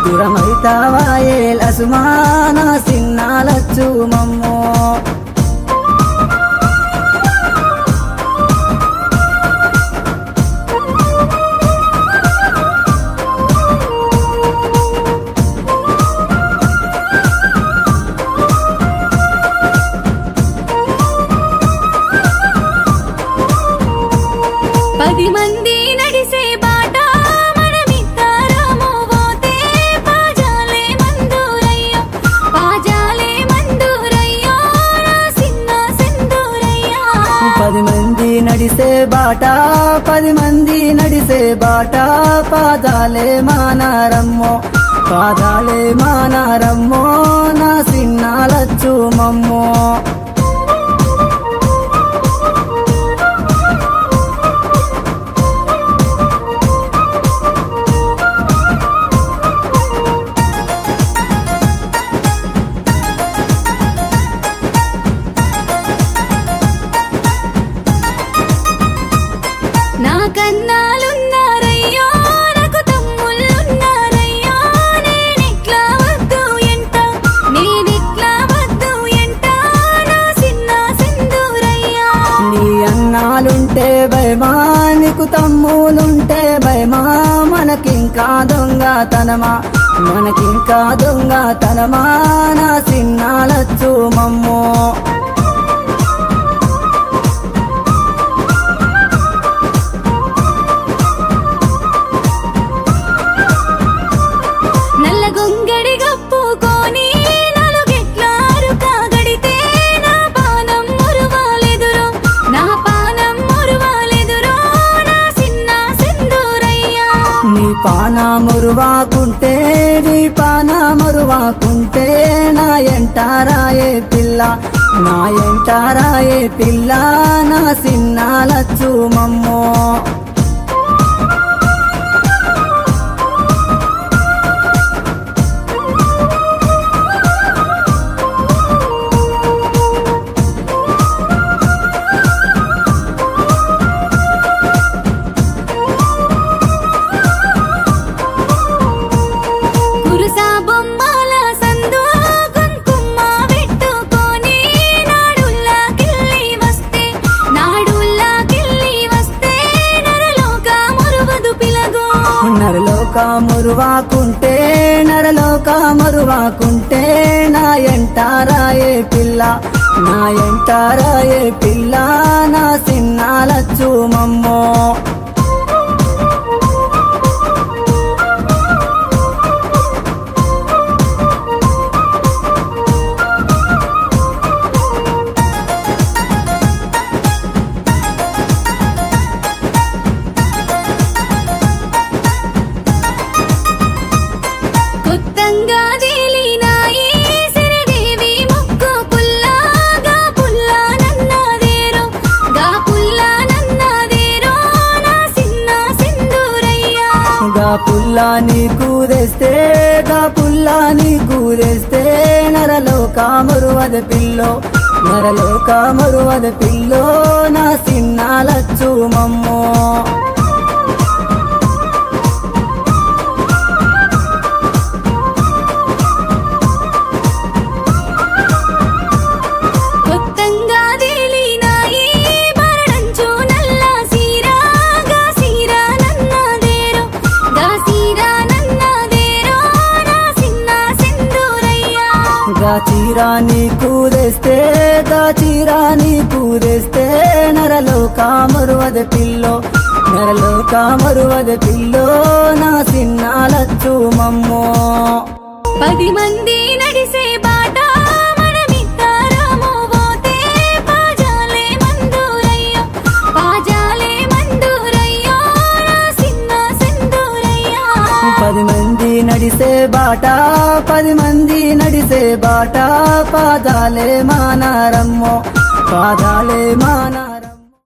దూరమైతావాయే లసుమాన సిన్నాలచ్చు మమ్మో పది మంది నడిసే బాట మనమిద్దరము పోతే పాజాలే మందూరయ్యో పాజాలే మందూరయ్యో నా సిన్న సింధూరయ్యా పది మంది నడిసే బాట పది మంది నడిసే బాట పాదాలే మానారమ్మో పాదాలే మానారమ్మో నా సిన్నాలచ్చు మమ్మో నా కన్నాలున్నారయ్యో నాకు తమ్ముళ్ళున్నారయ్యో నేనిట్లా వద్దు ఎంట నేనిట్లా వద్దు ఎంట నా సిన్న సింధూరయ్యా నీ అన్నాలుంటే భయమా నీకు తమ్ములుంటే భయమా మనకింకా దొంగతనమా మనకింకా దొంగతనమా నా సిన్నాలచ్చు మమ్మో నల్ల గొంగడి గప్పుకొని నలుగెట్లారు కాగడితే నా పానం మురువాలెదురో నా పానం మురువాలెదురో నా సిన్న సింధూరయ్యా నీ పాన మురువాకుంటే నీ పాన మురువాకుంటే నా ఎంటారాయే పిల్ల నా ఎంటారాయే పిల్ల నా సిన్నాలచ్చు మమ్మో కురుసా బొమ్మల సందు కుంకుమ పెట్టుకొని నాడుల్లాకెళ్ళి వస్తే నాడుల్లాకెళ్ళి వస్తే నరలోక మురువదు పిలగో నరలోక మురువాకుంటే నరలోక మురువాకుంటే నా ఎంటారాయే పిల్ల నా ఎంటారాయే పిల్ల నా సిన్నాలచ్చు మమ్మో కొత్తంగా తేలినాయి సిరిదేవి ముక్కు పుల్లాగా పుల్లా నన్నదేరో గా పుల్లా నన్నదేరో నా సిన్న సింధూరయ్యా గా పుల్లా నీకు తెస్తే గా పుల్లా నీకు తెస్తే నరలోక మురువద పిల్లో నరలోక మురువద పిల్లో నా సిన్నాలచ్చు మమ్మో కొత్తంగా తేలినాయి బరడంచు నల్ల సీరాగా సీరా నన్నదేరో గా సీరా నన్నదేరో నా సిన్న సింధూరయ్యా గా చీరా నీకు తెస్తే గా చీరా నీకు తెస్తే నరలోక మురువద పిల్లో నరలోక మరువద పిల్లో నా సిన్నాలచ్చు మమ్మో పది మంది నడిసే బాట మనమిద్దరము పోతే పాజాలే మందూరయ్యో పాజాలే మందూరయ్యో నా సిన్న సింధూరయ్యా పది మంది నడిసే బాట పది మంది నడిసే బాట పాదాలే మానారమ్మో పాదాలే మానార